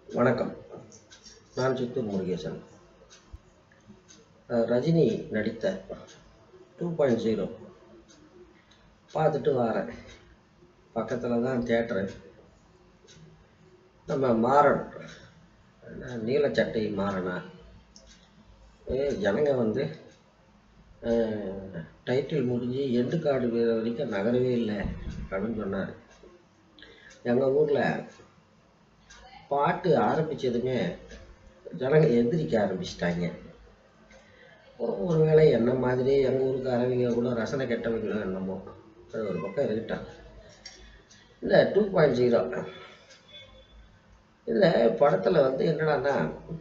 வணக்கம் நான் சித்தூர் முருகேசன் அஹ் ரஜினி நடித்த டூ பாயிண்ட் ஜீரோ பார்த்துட்டு வரேன் பக்கத்தில் தான் தேட்டரு நம்ம மாறன் என்ன நீலச்சட்டை மாறனா ஏ, ஜனங்க வந்து டைட்டில் முடிஞ்சு எண்டு கார்டு வரைக்கும் நகரவே இல்லை அப்படின்னு சொன்னார் எங்கள் ஊரில் பாட்டு ஆரம்பித்ததுமே ஜனங்க எந்திரிக்க ஆரம்பிச்சிட்டாங்க ஒருவேளை என்ன மாதிரி எங்கள் ஊருக்கு அரவிங்க கூட ரசனை கெட்டவங்களோ என்னமோ அது ஒரு பக்கம் இருக்கட்டும் இந்த டூ பாயிண்ட் ஜீரோ இந்த படத்தில் வந்து என்னடான்னா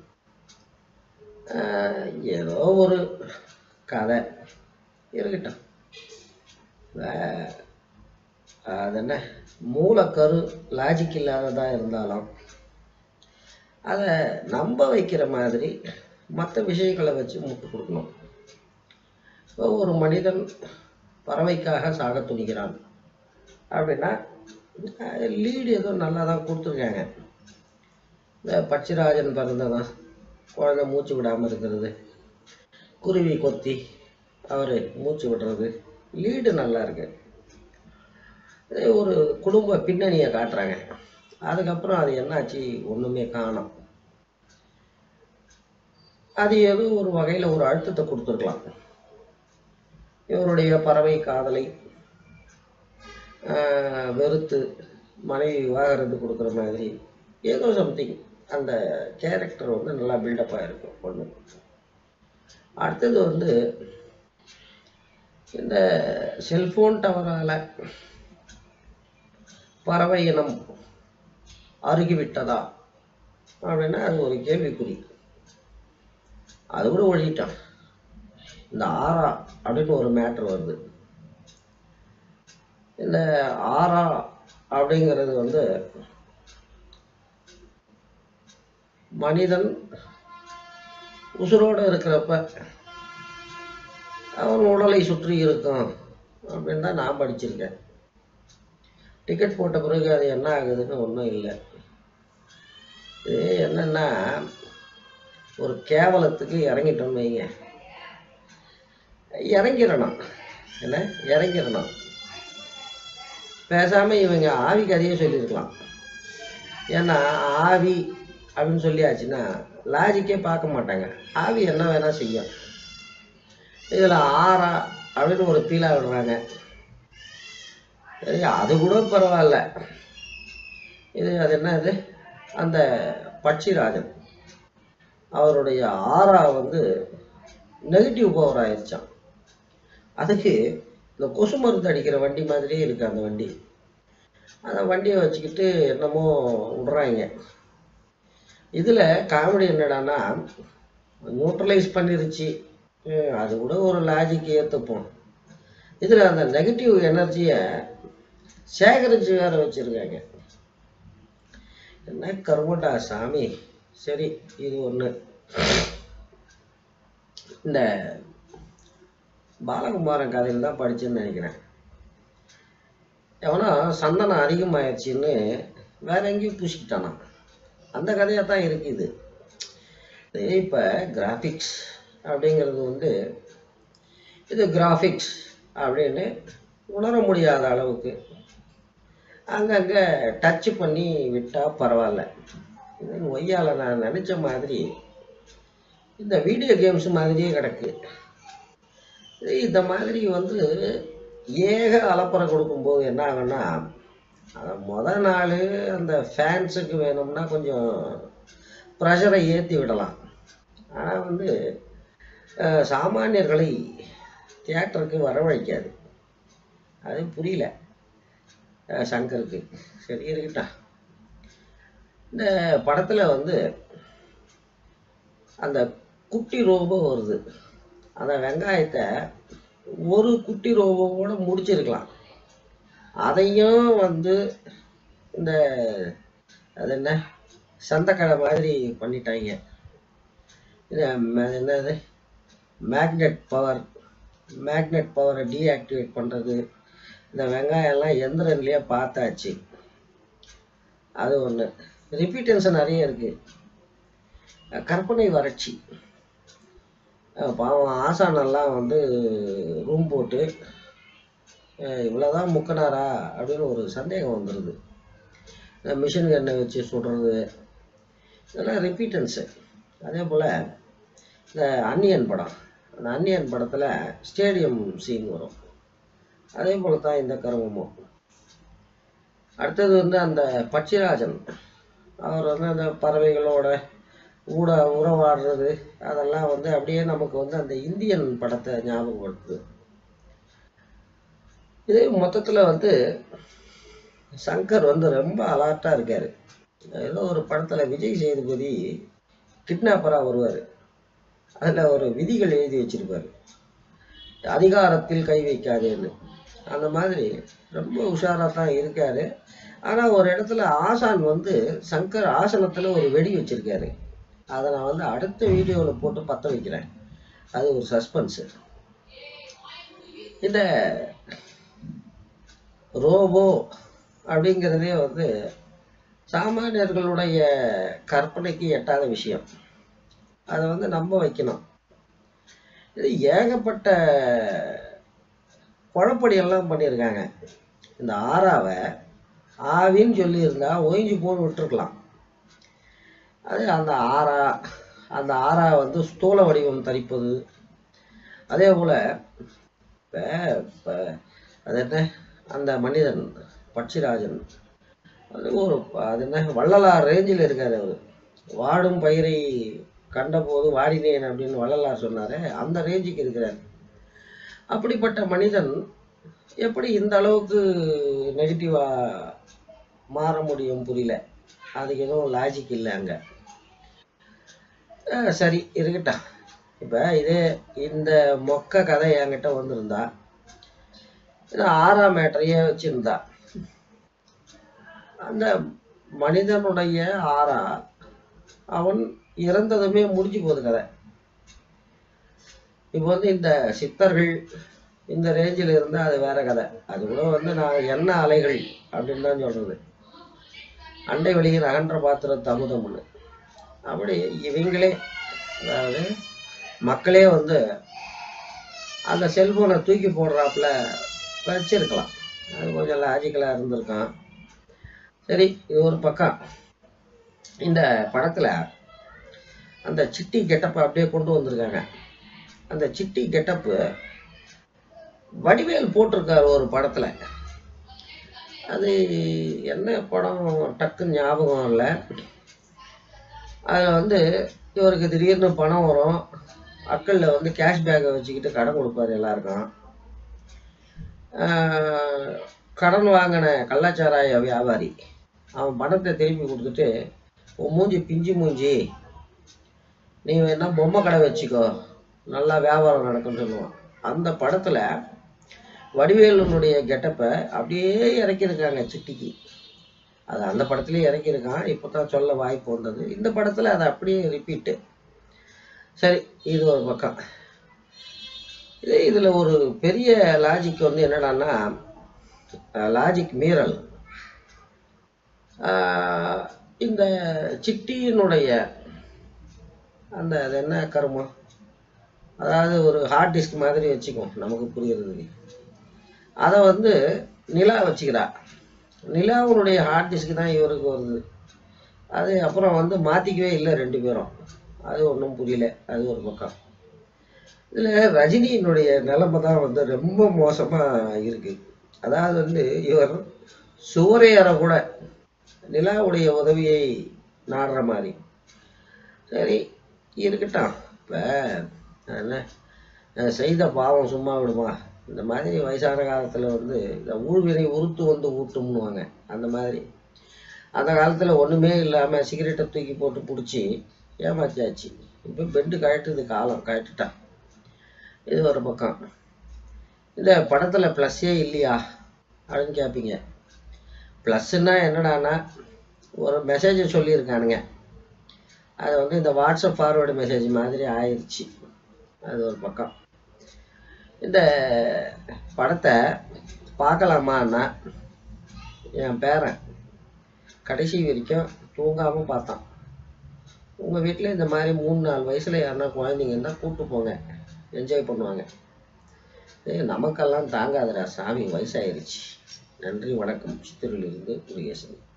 ஆஹ், ஏதோ ஒரு கதை இருக்கட்டும் வே- அது என்ன மூலக்கரு லாஜிக் இல்லாததாக இருந்தாலும் அதை நம்ப வைக்கிற மாதிரி மற்ற விஷயங்களை வச்சு முட்டு கொடுக்கணும் இப்போ ஒரு மனிதன் பறவைக்காக சாக துணிகிறான் அப்படின்னா லீடு ஏதோ நல்லா தான் கொடுத்துருக்காங்க இந்த பட்சிராஜன் பிறந்ததான் குழந்தை மூச்சு விடாமல் இருக்கிறது குருவி கொத்தி அவர் மூச்சு விடுறது லீடு நல்லா இருக்கு இதே ஒரு குடும்ப பின்னணியை காட்டுறாங்க அதுக்கப்புறம் அது என்னாச்சு ஒன்றுமே காணோம் அது ஏதோ ஒரு வகையில் ஒரு அழுத்தத்தை கொடுத்துருக்கலாம் இவருடைய பறவை காதலை ஆஹ், வெறுத்து மனைவி விவாகரத்து கொடுக்குற மாதிரி ஏதோ சம்திங் அந்த கேரக்டர் வந்து நல்லா பில்டப்பாக இருக்கும் பொண்ணு அடுத்தது வந்து இந்த செல்போன் டவரால் பறவை இனம் அருகிவிட்டதா அப்படின்னா அது ஒரு கேள்விக்குறி அது கூட ஒழிட்டான் இந்த ஆரா அப்படின்னு ஒரு மேட்ரு வருது இந்த ஆரா அப்படிங்கிறது வந்து மனிதன் உசுரோடு இருக்கிறப்ப அவன் உடலை சுற்றி இருக்கும் அப்படின்னு தான் நான் படிச்சிருக்கேன் டிக்கெட் போட்ட பிறகு அது என்ன ஆகுதுன்னு ஒன்றும் இல்லை இது என்னன்னா ஒரு கேவலத்துக்கு இறங்கிட்டோம்னு வைங்க இறங்கிடணும் என்ன இறங்கிடணும் பேசாமல் இவங்க ஆவி கதையே சொல்லியிருக்கலாம் ஏன்னா ஆவி அப்படின்னு சொல்லியாச்சுன்னா லாஜிக்கே பார்க்க மாட்டாங்க ஆவி என்ன வேணால் செய்யும் இதில் ஆறா அப்படின்னு ஒரு பீலா விடுறாங்க சரி அது கூட பரவாயில்ல இது அது என்ன இது அந்த பட்சிராஜன் அவருடைய ஆறா வந்து நெகட்டிவ் பவர் ஆயிடுச்சான் அதுக்கு இந்த கொசு மருந்து அடிக்கிற வண்டி மாதிரியே இருக்கு அந்த வண்டி அந்த வண்டியை வச்சுக்கிட்டு என்னமோ விடுறாங்க இதில் காமெடி என்னடான்னா நியூட்ரலைஸ் பண்ணிருச்சு ஹம், அது கூட ஒரு லாஜிக் ஏற்றுப்போம் இதில் அந்த நெகட்டிவ் எனர்ஜியை சேகரித்து வேற வச்சுருக்காங்க என்ன கருமட்டா சாமி சரி இது ஒன்று இந்த பாலகுமாரன் கதையில் தான் படிச்சேன்னு நினைக்கிறேன் எவனோ சந்தனம் அதிகமாயிடுச்சின்னு வேற எங்கேயும் பூசிக்கிட்டானா அந்த கதையாக தான் இருக்குது இப்போ கிராஃபிக்ஸ் அப்படிங்கிறது வந்து இது கிராஃபிக்ஸ் அப்படின்னு உணர முடியாத அளவுக்கு அங்கங்கே டச் பண்ணி விட்டால் பரவாயில்ல இது ஒய்யால நான் நினச்ச மாதிரி இந்த வீடியோ கேம்ஸ் மாதிரியே கிடக்கு இது இந்த மாதிரி வந்து ஏக அலப்பறை கொடுக்கும்போது என்ன ஆகும்னா அதை முத நாள் அந்த ஃபேன்ஸுக்கு வேணும்னா கொஞ்சம் ப்ரெஷரை ஏற்றி விடலாம் ஆனால் வந்து அஹ், சாமானியர்களை தியேட்டருக்கு வரவழைக்காது அது புரியல அஹ், சங்கருக்கு சரி இருக்கட்டும் இந்த படத்தில் வந்து அந்த குட்டி ரோபோ வருது அந்த வெங்காயத்தை ஒரு குட்டி ரோபோவோட முடிச்சிருக்கலாம் அதையும் வந்து இந்த அது என்ன சந்தக்கடை மாதிரி பண்ணிட்டாங்க இது ம- என்னது மேக்னெட் பவர் மேக்னெட் பவரை டீஆக்டிவேட் பண்ணுறது இந்த வெங்காயம்லாம் எந்திரன்லேயே பார்த்தாச்சு அது ஒன்று ரிப்பீட்டன்ஸ் நிறைய இருக்கு கற்பனை வறட்சி அஹ் பாவம் ஆசானெல்லாம் வந்து ரூம் போட்டு அஹ் இவ்வளவுதான் முக்கனாரா அப்படின்னு ஒரு சந்தேகம் வந்துடுது மிஷின் கண்ணை வச்சு சுடுறது இதெல்லாம் ரிப்பீட்டன்ஸு அதே போல் இந்த அன்னியன் படம் அந்த அன்னியன் படத்தில் ஸ்டேடியம் சீன் வரும் அதே போல தான் இந்த கருமமும் அடுத்தது வந்து அந்த பட்சிராஜன் அவர் வந்து அந்த பறவைகளோட ஊட உறவாடுறது அதெல்லாம் வந்து அப்படியே நமக்கு வந்து அந்த இந்தியன் படத்தை ஞாபகப்படுத்துது இது மொத்தத்தில் வந்து சங்கர் வந்து ரொம்ப அலர்ட்டாக இருக்காரு ஏதோ ஒரு படத்தில் விஜய் சேதுபதி கிட்னாப்பராக வருவார் அதில் ஒரு விதிகள் எழுதி வச்சிருப்பாரு அதிகாரத்தில் கை வைக்காதேன்னு அந்த மாதிரி ரொம்ப உஷாராக தான் இருக்காரு ஆனால் ஒரு இடத்துல ஆசான் வந்து சங்கர் ஆசனத்தில் ஒரு வெடி வச்சிருக்காரு அதை நான் வந்து அடுத்த வீடியோவில் போட்டு பற்ற வைக்கிறேன் அது ஒரு சஸ்பென்ஸு இந்த ரோபோ அப்படிங்கிறதே வந்து சாமானியர்களுடைய கற்பனைக்கு எட்டாத விஷயம் அதை வந்து நம்ப வைக்கணும் இது ஏகப்பட்ட குழப்படி எல்லாம் பண்ணியிருக்காங்க இந்த ஆறாவை ஆவின்னு சொல்லியிருந்தா ஒழிஞ்சு போன்னு விட்டுருக்கலாம் அது அந்த ஆறா அந்த ஆறா வந்து ஸ்தூல வடிவம் தரிப்பது அதே போல் இப்போ இப்போ அது என்ன அந்த மனிதன் பட்சிராஜன் அது ஒரு அது என்ன வள்ளலார் ரேஞ்சில் இருக்கார் அவர் வாடும் பயிரை கண்டபோது வாடினேன் அப்படின்னு வள்ளலார் சொன்னாரே அந்த ரேஞ்சுக்கு இருக்கிறார் அப்படிப்பட்ட மனிதன் எப்படி இந்த அளவுக்கு நெகட்டிவாக மாற முடியும் புரியல அதுக்கு எதுவும் லாஜிக் இல்லை அங்கே சரி இருக்கட்டும் இப்போ இதே இந்த மொக்க கதை என்கிட்ட வந்திருந்தா இது ஆறாம் மேட்டரையே வச்சிருந்தா அந்த மனிதனுடைய ஆறா அவன் இறந்ததுமே முடிஞ்சு போகுது கதை இப்போ வந்து இந்த சித்தர்கள் இந்த ரேஞ்சில் இருந்தால் அது வேற கதை அது கூட வந்து நான் என்ன அலைகள் அப்படின்னு தான் சொல்றது அண்டை வெளியில் அகன்ற பாத்திரம் தமுதம்னு அப்படி இவங்களே அதாவது மக்களே வந்து அந்த செல்போனை தூக்கி போடுறாப்புல வச்சிருக்கலாம் அது கொஞ்சம் லாஜிக்கலாக இருந்திருக்கான் சரி இது ஒரு பக்கம் இந்த படத்தில் அந்த சிட்டி கெட்டப்பை அப்படியே கொண்டு வந்திருக்காங்க அந்த சிட்டி கெட்டப்பு வடிவேல் போட்டிருக்காரு ஒரு படத்தில் அது என்ன படம் டக்குன்னு ஞாபகம் இல்லை அதில் வந்து இவருக்கு திடீர்னு பணம் வரும் அக்கல்ல வந்து கேஷ் பேக்கை வச்சுக்கிட்டு கடன் கொடுப்பாரு எல்லாருக்கும் ஆஹ் கடன் வாங்கின கள்ளச்சாராய வியாபாரி அவன் பணத்தை திருப்பி கொடுத்துட்டு உன் மூஞ்சி பிஞ்சு மூஞ்சி நீ வேணா பொம்மை கடை வச்சுக்கோ நல்லா வியாபாரம் நடக்கும்னு சொல்லுவான் அந்த படத்தில் வடிவேலுனுடைய கெட்டப்பை அப்படியே இறக்கியிருக்காங்க சிட்டிக்கு அது அந்த படத்துலயே இறக்கியிருக்கான் இப்போ தான் சொல்ல வாய்ப்பு வந்தது இந்த படத்தில் அதை அப்படியே ரிப்பீட்டு சரி இது ஒரு பக்கம் இது இதில் ஒரு பெரிய லாஜிக் வந்து என்னடான்னா லாஜிக் மீறல் ஆஹ் இந்த சிட்டியினுடைய அந்த அது என்ன கருமம் அதாவது ஒரு ஹார்ட் டிஸ்க் மாதிரி வச்சுக்குவோம் நமக்கு புரியுறதுக்கு அதை வந்து நிலா வச்சுக்கிறா நிலாவுடைய ஹார்ட் டிஸ்க் தான் இவருக்கு வருது அது அப்புறம் வந்து மாற்றிக்கவே இல்லை ரெண்டு பேரும் அது ஒன்றும் புரியல அது ஒரு பக்கம் இதில் ரஜினியினுடைய நிலைமை தான் வந்து ரொம்ப மோசமாக இருக்கு அதாவது வந்து இவர் சுவரையற கூட நிலாவுடைய உதவியை நாடுற மாதிரி சரி இருக்கட்டும் இப்போ என்ன அஹ் செய்த பாவம் சும்மா விடுமா இந்த மாதிரி வயசான காலத்தில் வந்து இந்த ஊழ்வினை உருத்து வந்து ஊட்டும்னுவாங்க அந்த மாதிரி அந்த காலத்தில் ஒன்றுமே இல்லாமல் சிகரெட்டை தூக்கி போட்டு பிடிச்சி ஏமாத்தியாச்சு இப்போ பெண்டு கழட்டுது காலம் கழட்டுட்டான் இது ஒரு பக்கம் இந்த படத்தில் ப்ளஸ்ஸே இல்லையா அப்படின்னு கேட்பீங்க ப்ளஸ்ன்னா என்னடான்னா ஒரு மெசேஜை சொல்லியிருக்கானுங்க அது வந்து இந்த வாட்ஸ்அப் ஃபார்வேர்டு மெசேஜ் மாதிரி ஆயிடுச்சு அது ஒரு பக்கம் இந்த படத்தை பார்க்கலாமான்னா என் பேரன் கடைசி வரைக்கும் தூங்காமல் பார்த்தான் உங்கள் வீட்டில் இந்த மாதிரி மூணு நாலு வயசில் யாருன்னா குழந்தைங்க இருந்தால் கூப்பிட்டு போங்க என்ஜாய் பண்ணுவாங்க ஏய் நமக்கெல்லாம் தாங்காதடா சாமி வயசாயிருச்சு நன்றி வணக்கம் சித்தூரிலிருந்து முருகேசன்